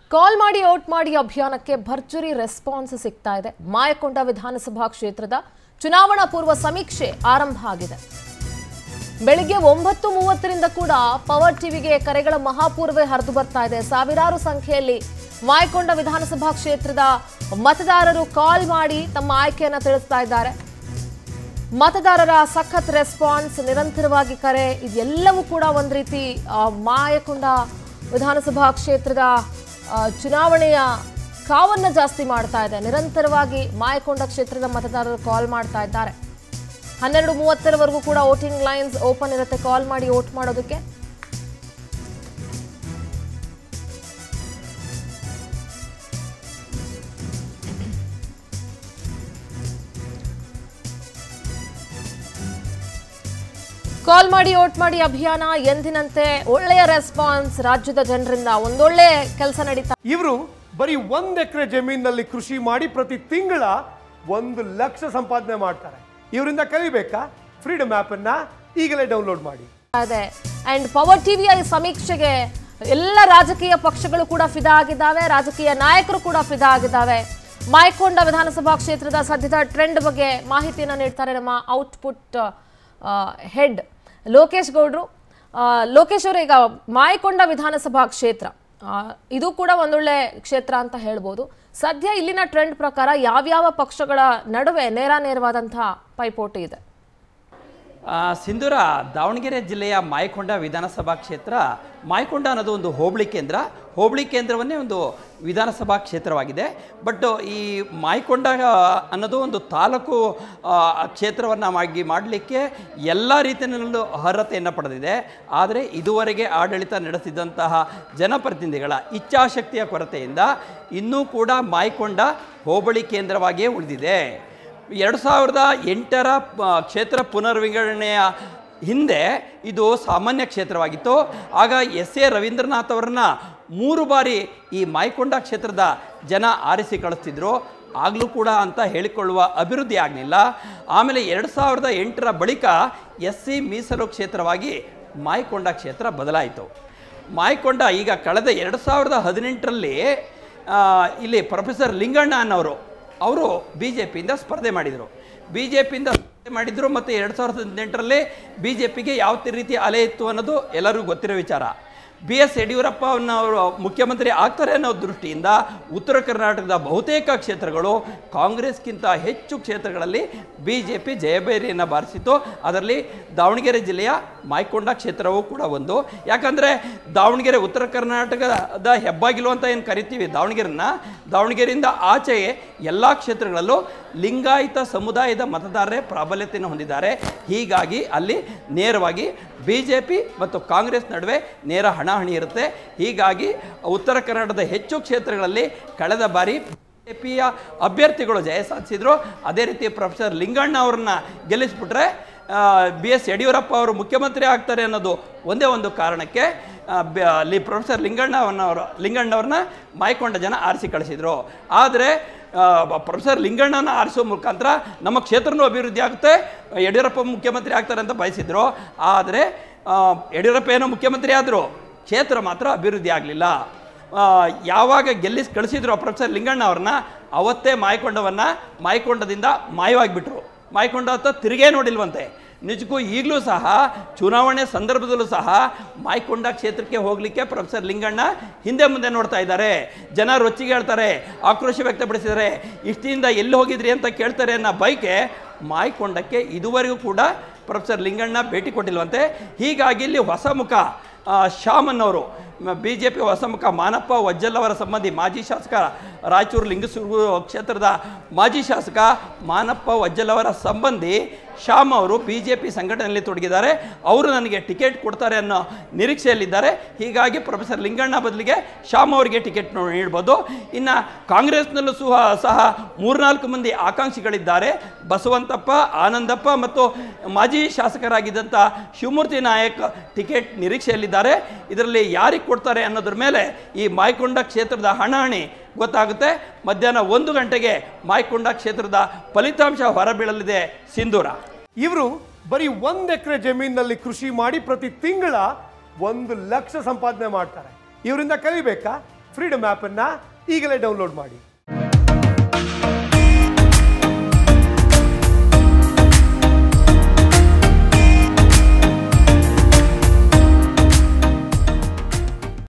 ಕಾಲ್ ಮಾಡಿ ಔಟ್ ಮಾಡಿ ಅಭಿಯಾನಕ್ಕೆ ಭರ್ಜರಿ ರೆಸ್ಪಾನ್ಸ್ ಸಿಗ್ತಾ ಇದೆ ಮಾಯಕೊಂಡ ವಿಧಾನಸಭಾ ಕ್ಷೇತ್ರದ ಚುನಾವಣಾ ಪೂರ್ವ ಸಮೀಕ್ಷೆ ಆರಂಭ ಆಗಿದೆ ಬೆಳಿಗ್ಗೆ ಒಂಬತ್ತು ಮೂವತ್ತರಿಂದ ಕೂಡ ಪವರ್ ಟಿವಿಗೆ ಕರೆಗಳ ಮಹಾಪೂರ್ವೇ ಹರಿದು ಬರ್ತಾ ಇದೆ ಸಾವಿರಾರು ಸಂಖ್ಯೆಯಲ್ಲಿ ಮಾಯಕೊಂಡ ವಿಧಾನಸಭಾ ಕ್ಷೇತ್ರದ ಮತದಾರರು ಕಾಲ್ ಮಾಡಿ ತಮ್ಮ ಆಯ್ಕೆಯನ್ನ ತಿಳಿಸ್ತಾ ಇದ್ದಾರೆ ಮತದಾರರ ಸಖತ್ ರೆಸ್ಪಾನ್ಸ್ ನಿರಂತರವಾಗಿ ಕರೆ ಇದೆಲ್ಲವೂ ಕೂಡ ಒಂದು ರೀತಿ ಆ, ಮಾಯಕೊಂಡ ವಿಧಾನಸಭಾ ಕ್ಷೇತ್ರದ ಆ, ಚುನಾವಣೆಯ ಕಾವನ್ನ ಜಾಸ್ತಿ ಮಾಡ್ತಾ ಇದೆ ನಿರಂತರವಾಗಿ ಮಾಯಕೊಂಡ ಕ್ಷೇತ್ರದ ಮತದಾರರು ಕಾಲ್ ಮಾಡ್ತಾ ಇದ್ದಾರೆ ಹನ್ನೆರಡು ಮೂವತ್ತರವರೆಗೂ ಕೂಡ ವೋಟಿಂಗ್ ಲೈನ್ಸ್ ಓಪನ್ ಇರುತ್ತೆ ಕಾಲ್ ಮಾಡಿ ವೋಟ್ ಮಾಡೋದಕ್ಕೆ ಕಾಲ್ ಮಾಡಿ ವೋಟ್ ಮಾಡಿ ಅಭಿಯಾನ ಎಂದಿನಂತೆ ಒಳ್ಳೆಯ ರೆಸ್ಪಾನ್ಸ್ ರಾಜ್ಯದ ಜನರಿಂದ ಒಂದೊಳ್ಳೆ ಕೆಲಸ ನಡೀತಾ ಇವರು ಬರೀ ಒಂದ್ ಎಕರೆ ಜಮೀನಿನಲ್ಲಿ ಕೃಷಿ ಮಾಡಿ ಪ್ರತಿ ತಿಂಗಳ ಒಂದು ಲಕ್ಷ ಸಂಪಾದನೆ ಮಾಡ್ತಾರೆ ಇವರಿಂದ ಕಲಿಬೇಕಾ ಫ್ರೀಡಮ್ ಆಪ್ ಅನ್ನ ಈಗಲೇ ಡೌನ್ಲೋಡ್ ಮಾಡಿ ಇದೆ ಅಂಡ್ ಪವರ್ ಟಿವಿಯ ಈ ಸಮೀಕ್ಷೆಗೆ ಎಲ್ಲ ರಾಜಕೀಯ ಪಕ್ಷಗಳು ಕೂಡ ಫಿದಾ ಆಗಿದ್ದಾವೆ ರಾಜಕೀಯ ನಾಯಕರು ಕೂಡ ಫಿದಾ ಆಗಿದ್ದಾವೆ ಮಾಯಕೊಂಡ ವಿಧಾನಸಭಾ ಕ್ಷೇತ್ರದ ಸದ್ಯದ ಟ್ರೆಂಡ್ ಬಗ್ಗೆ ಮಾಹಿತಿಯನ್ನು ನೀಡ್ತಾರೆ ನಮ್ಮ ಔಟ್ಪುಟ್ ಹೆಡ್ ಲೋಕೇಶ್ ಗೌಡ್ರು ಆ, ಲೋಕೇಶ್ ಅವರು ಈಗ ಮಾಯಕೊಂಡ ವಿಧಾನಸಭಾ ಕ್ಷೇತ್ರ ಆ, ಇದು ಕೂಡ ಒಂದೊಳ್ಳೆ ಕ್ಷೇತ್ರ ಅಂತ ಹೇಳ್ಬೋದು ಸದ್ಯ ಇಲ್ಲಿನ ಟ್ರೆಂಡ್ ಪ್ರಕಾರ ಯಾವ್ಯಾವ ಪಕ್ಷಗಳ ನಡುವೆ ನೇರ ನೇರವಾದಂತಹ ಪೈಪೋಟಿ ಇದೆ ಆ, ಸಿಂಧೂರ ದಾವಣಗೆರೆ ಜಿಲ್ಲೆಯ ಮಾಯಕೊಂಡ ವಿಧಾನಸಭಾ ಕ್ಷೇತ್ರ ಮಾಯಕೊಂಡ ಅನ್ನೋದು ಒಂದು ಹೋಬಳಿ ಕೇಂದ್ರ ಹೋಬಳಿ ಕೇಂದ್ರವನ್ನೇ ಒಂದು ವಿಧಾನಸಭಾ ಕ್ಷೇತ್ರವಾಗಿದೆ ಬಟ್ ಈ ಮಾಯಕೊಂಡ ಆ, ಅನ್ನೋದು ಒಂದು ತಾಲೂಕು ಕ್ಷೇತ್ರವನ್ನು ಆಗಿ ಮಾಡಲಿಕ್ಕೆ ಎಲ್ಲ ರೀತಿಯಲ್ಲೂ ಅರ್ಹತೆಯನ್ನು ಪಡೆದಿದೆ ಆದರೆ ಇದುವರೆಗೆ ಆಡಳಿತ ನಡೆಸಿದಂತಹ ಜನಪ್ರತಿನಿಧಿಗಳ ಇಚ್ಛಾಶಕ್ತಿಯ ಕೊರತೆಯಿಂದ ಇನ್ನೂ ಕೂಡ ಮಾಯಕೊಂಡ ಹೋಬಳಿ ಕೇಂದ್ರವಾಗಿಯೇ ಉಳಿದಿದೆ ಎರಡು ಸಾವಿರದ ಎಂಟರ ಆ, ಕ್ಷೇತ್ರ ಪುನರ್ವಿಂಗಡಣೆಯ ಹಿಂದೆ ಇದು ಸಾಮಾನ್ಯ ಕ್ಷೇತ್ರವಾಗಿತ್ತು ಆಗ ಎಸ್ ಎ ರವೀಂದ್ರನಾಥ್ ಅವರನ್ನ ಮೂರು ಬಾರಿ ಈ ಮಾಯಕೊಂಡ ಕ್ಷೇತ್ರದ ಜನ ಆರಿಸಿ ಕಳಿಸ್ತಿದ್ರು ಆಗಲೂ ಕೂಡ ಅಂತ ಹೇಳಿಕೊಳ್ಳುವ ಅಭಿವೃದ್ಧಿ ಆಗಲಿಲ್ಲ ಆಮೇಲೆ ಎರಡು ಸಾವಿರದ ಎಂಟರ ಬಳಿಕ ಎಸ್ ಸಿ ಮೀಸಲು ಕ್ಷೇತ್ರವಾಗಿ ಮಾಯಕೊಂಡ ಕ್ಷೇತ್ರ ಬದಲಾಯಿತು ಮಾಯಕೊಂಡ ಈಗ ಕಳೆದ ಎರಡು ಸಾವಿರದ ಹದಿನೆಂಟರಲ್ಲಿ ಆ, ಇಲ್ಲಿ ಪ್ರೊಫೆಸರ್ ಲಿಂಗಣ್ಣ ಅನ್ನೋರು ಅವರು ಬಿ ಜೆ ಪಿಯಿಂದ ಸ್ಪರ್ಧೆ ಮಾಡಿದರು ಬಿ ಜೆ ಪಿಯಿಂದ ಸ್ಪರ್ಧೆ ಮಾಡಿದರು ಮತ್ತು ಎರಡು ಸಾವಿರದ ಹದಿನೆಂಟರಲ್ಲಿ ಬಿ ಜೆ ಪಿಗೆ ಯಾವ ರೀತಿ ಅಲೆ ಇತ್ತು ಅನ್ನೋದು ಎಲ್ಲರಿಗೂ ಗೊತ್ತಿರೋ ವಿಚಾರ ಬಿ ಎಸ್ ಯಡಿಯೂರಪ್ಪ ಅವರು ಮುಖ್ಯಮಂತ್ರಿ ಆಗ್ತಾರೆ ಅನ್ನೋ ದೃಷ್ಟಿಯಿಂದ ಉತ್ತರ ಕರ್ನಾಟಕದ ಬಹುತೇಕ ಕ್ಷೇತ್ರಗಳು ಕಾಂಗ್ರೆಸ್ಗಿಂತ ಹೆಚ್ಚು ಕ್ಷೇತ್ರಗಳಲ್ಲಿ ಬಿ ಜೆ ಪಿ ಜಯಬೇರಿಯನ್ನು ಬಾರಿಸಿತು ಅದರಲ್ಲಿ ದಾವಣಗೆರೆ ಜಿಲ್ಲೆಯ ಮಾಯಕೊಂಡ ಕ್ಷೇತ್ರವೂ ಕೂಡ ಒಂದು ಯಾಕಂದರೆ ದಾವಣಗೆರೆ ಉತ್ತರ ಕರ್ನಾಟಕದ ಹೆಬ್ಬಾಗಿಲು ಅಂತ ಏನು ಕರಿತೀವಿ ದಾವಣಗೆರೆನ ದಾವಣಗೆರೆಯಿಂದ ಆಚೆಗೆ ಎಲ್ಲ ಕ್ಷೇತ್ರಗಳಲ್ಲೂ ಲಿಂಗಾಯತ ಸಮುದಾಯದ ಮತದಾರರೇ ಪ್ರಾಬಲ್ಯತೆಯನ್ನು ಹೊಂದಿದ್ದಾರೆ ಹೀಗಾಗಿ ಅಲ್ಲಿ ನೇರವಾಗಿ ಬಿ ಜೆ ಪಿ ಮತ್ತು ಕಾಂಗ್ರೆಸ್ ನಡುವೆ ನೇರ ಹಣಾಹಣಿ ಇರುತ್ತೆ ಹೀಗಾಗಿ ಉತ್ತರ ಕನ್ನಡದ ಹೆಚ್ಚು ಕ್ಷೇತ್ರಗಳಲ್ಲಿ ಕಳೆದ ಬಾರಿ ಬಿಜೆಪಿಯ ಅಭ್ಯರ್ಥಿಗಳು ಜಯ ಸಾಧಿಸಿದ್ರು ಅದೇ ರೀತಿ ಪ್ರೊಫೆಸರ್ ಲಿಂಗಣ್ಣ ಅವ್ರನ್ನ ಗೆಲ್ಲಿಸ್ಬಿಟ್ರೆ ಬಿ ಎಸ್ ಯಡಿಯೂರಪ್ಪ ಅವರು ಮುಖ್ಯಮಂತ್ರಿ ಆಗ್ತಾರೆ ಅನ್ನೋದು ಒಂದೇ ಒಂದು ಕಾರಣಕ್ಕೆ ಆ, ಬ- ಅಲ್ಲಿ ಪ್ರೊಫೆಸರ್ ಲಿಂಗಣ್ಣವನ್ನವರು ಲಿಂಗಣ್ಣವ್ರನ್ನ ಮಾಯ್ಕೊಂಡ ಜನ ಆರಿಸಿ ಕಳಿಸಿದರು ಆದರೆ ಪ್ರೊಫೆಸರ್ ಲಿಂಗಣ್ಣನ ಆರಿಸೋ ಮುಖಾಂತರ ನಮ್ಮ ಕ್ಷೇತ್ರನೂ ಅಭಿವೃದ್ಧಿ ಆಗುತ್ತೆ ಯಡಿಯೂರಪ್ಪ ಮುಖ್ಯಮಂತ್ರಿ ಆಗ್ತಾರೆ ಅಂತ ಬಯಸಿದ್ರು ಆದರೆ ಆ, ಯಡಿಯೂರಪ್ಪ ಏನೋ ಮುಖ್ಯಮಂತ್ರಿ ಆದರು ಕ್ಷೇತ್ರ ಮಾತ್ರ ಅಭಿವೃದ್ಧಿ ಆಗಲಿಲ್ಲ ಯಾವಾಗ ಗೆಲ್ಲಿಸಿ ಕಳಿಸಿದ್ರು ಪ್ರೊಫೆಸರ್ ಲಿಂಗಣ್ಣ ಅವ್ರನ್ನ ಅವತ್ತೇ ಮಾಯಕೊಂಡವನ್ನು ಮಾಯಕೊಂಡದಿಂದ ಮಾಯವಾಗಿಬಿಟ್ರು ಮಾಯಕೊಂಡ ಹತ್ತ ತಿರುಗೇ ನೋಡಿಲ್ವಂತೆ ನಿಜಕ್ಕೂ ಈಗಲೂ ಸಹ ಚುನಾವಣೆ ಸಂದರ್ಭದಲ್ಲೂ ಸಹ ಮಾಯಕೊಂಡ ಕ್ಷೇತ್ರಕ್ಕೆ ಹೋಗಲಿಕ್ಕೆ ಪ್ರೊಫೆಸರ್ ಲಿಂಗಣ್ಣ ಹಿಂದೆ ಮುಂದೆ ನೋಡ್ತಾ ಇದ್ದಾರೆ ಜನ ರೊಚ್ಚಿಗೆ ಹೇಳ್ತಾರೆ ಆಕ್ರೋಶ ವ್ಯಕ್ತಪಡಿಸಿದ್ದಾರೆ ಇಷ್ಟಿಂದ ಎಲ್ಲಿ ಹೋಗಿದ್ರಿ ಅಂತ ಕೇಳ್ತಾರೆ ಅನ್ನೋ ಬೈಕೆ ಮಾಯಕೊಂಡಕ್ಕೆ ಇದುವರೆಗೂ ಕೂಡ ಪ್ರೊಫೆಸರ್ ಲಿಂಗಣ್ಣ ಭೇಟಿ ಕೊಟ್ಟಿಲ್ವಂತೆ ಹೀಗಾಗಿ ಇಲ್ಲಿ ಹೊಸ ಮುಖ ಆ, ಶ್ಯಾಮನ್ ಅವರು ಬಿ ಜೆ ಪಿ ಹೊಸ ಮುಖ ಮಾನಪ್ಪ ವಜ್ಜಲ್ ಅವರ ಸಂಬಂಧಿ ಮಾಜಿ ಶಾಸಕ ರಾಯಚೂರು ಲಿಂಗಸೂರು ಕ್ಷೇತ್ರದ ಮಾಜಿ ಶಾಸಕ ಮಾನಪ್ಪ ವಜ್ಜಲ್ ಅವರ ಸಂಬಂಧಿ ಶ್ಯಾಮ್ ಅವರು ಬಿ ಜೆ ಪಿ ಸಂಘಟನೆಯಲ್ಲಿ ತೊಡಗಿದ್ದಾರೆ ಅವರು ನನಗೆ ಟಿಕೆಟ್ ಕೊಡ್ತಾರೆ ಅನ್ನೋ ನಿರೀಕ್ಷೆಯಲ್ಲಿದ್ದಾರೆ ಹೀಗಾಗಿ ಪ್ರೊಫೆಸರ್ ಲಿಂಗಣ್ಣ ಬದಲಿಗೆ ಶ್ಯಾಮ್ ಅವರಿಗೆ ಟಿಕೆಟ್ ನೀಡ್ಬೋದು ಇನ್ನು ಕಾಂಗ್ರೆಸ್ನಲ್ಲೂ ಸಹ ಸಹ ಮೂರ್ನಾಲ್ಕು ಮಂದಿ ಆಕಾಂಕ್ಷಿಗಳಿದ್ದಾರೆ ಬಸವಂತಪ್ಪ ಆನಂದಪ್ಪ ಮತ್ತು ಮಾಜಿ ಶಾಸಕರಾಗಿದ್ದಂಥ ಶಿವಮೂರ್ತಿ ನಾಯಕ್ ಟಿಕೆಟ್ ನಿರೀಕ್ಷೆಯಲ್ಲಿದ್ದಾರೆ ಇದರಲ್ಲಿ ಯಾರಿಗೆ ಕೊಡ್ತಾರೆ ಅನ್ನೋದ್ರ ಮೇಲೆ ಈ ಮಾಯಕೊಂಡ ಕ್ಷೇತ್ರದ ಹಣಾಹಣಿ ಗೊತ್ತಾಗುತ್ತೆ ಮಧ್ಯಾಹ್ನ ಒಂದು ಗಂಟೆಗೆ ಮಾಯಕೊಂಡ ಕ್ಷೇತ್ರದ ಫಲಿತಾಂಶ ಹೊರಬೀಳಲಿದೆ ಸಿಂಧೂರ ಇವರು ಬರೀ ಒಂದ್ ಎಕರೆ ಜಮೀನಿನಲ್ಲಿ ಕೃಷಿ ಮಾಡಿ ಪ್ರತಿ ತಿಂಗಳ ಒಂದು ಲಕ್ಷ ಸಂಪಾದನೆ ಮಾಡ್ತಾರೆ ಇವರಿಂದ ಕಲಿಬೇಕಾ ಫ್ರೀಡಮ್ ಆ್ಯಪನ್ನು ಈಗಲೇ ಡೌನ್ಲೋಡ್ ಮಾಡಿ